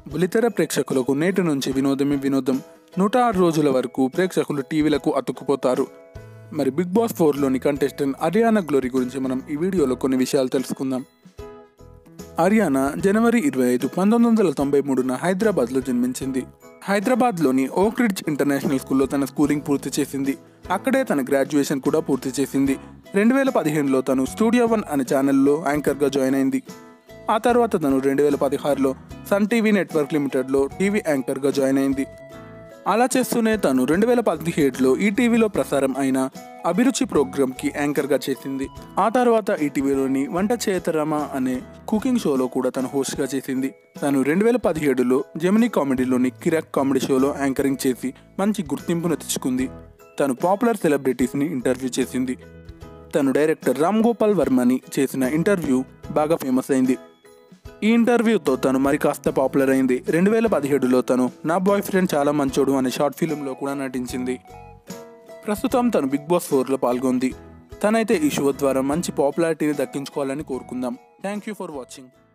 బులితెర ప్రేక్షకులకు నేటి నుంచి వినోదమే వినోదం నూట ఆరు రోజుల వరకు ప్రేక్షకులు టీవీలకు అతుక్కుపోతారు మరి బిగ్ బాస్ ఫోర్లోని కంటెస్టెంట్ అరియానా గ్లోరీ గురించి మనం ఈ వీడియోలో కొన్ని విషయాలు తెలుసుకుందాం అరియానా జనవరి ఇరవై ఐదు పంతొమ్మిది వందల తొంభై మూడున హైదరాబాద్లో జన్మించింది హైదరాబాద్లోని ఓక్ రిడ్జ్ ఇంటర్నేషనల్ స్కూల్లో తన స్కూలింగ్ పూర్తి చేసింది అక్కడే తన గ్రాడ్యుయేషన్ కూడా పూర్తి చేసింది రెండు వేల పదిహేనులో తను స్టూడియో వన్ అనే ఛానల్లో యాంకర్గా జాయిన్ అయింది ఆ తర్వాత తను రెండు వేల పదహారులో సన్ టీవీ నెట్వర్క్ లిమిటెడ్లో టీవీ యాంకర్గా జాయిన్ అయింది అలా చేస్తూనే తను రెండు వేల పదిహేడులో ఈటీవీలో ప్రసారం అయిన అభిరుచి ప్రోగ్రామ్కి యాంకర్గా చేసింది ఆ తర్వాత ఈటీవీలోని వంట చేతరమా అనే కుకింగ్ షోలో కూడా తను హోస్ట్గా చేసింది తను రెండు వేల పదిహేడులో జెమినీ కామెడీలోని కిరాక్ కామెడీ షోలో యాంకరింగ్ చేసి మంచి గుర్తింపును తెచ్చుకుంది తను పాపులర్ సెలబ్రిటీస్ని ఇంటర్వ్యూ చేసింది తను డైరెక్టర్ రామ్ గోపాల్ వర్మని చేసిన ఇంటర్వ్యూ బాగా ఫేమస్ అయింది ఈ ఇంటర్వ్యూతో తను మరి కాస్త పాపులర్ అయింది రెండు వేల పదిహేడులో తను నా బాయ్ ఫ్రెండ్ చాలా మంచోడు అనే షార్ట్ ఫిలింలో కూడా నటించింది ప్రస్తుతం తను బిగ్ బాస్ ఫోర్లో పాల్గొంది తనైతే ఈ షో ద్వారా మంచి పాపులారిటీని దక్కించుకోవాలని కోరుకుందాం థ్యాంక్ యూ ఫర్ వాచింగ్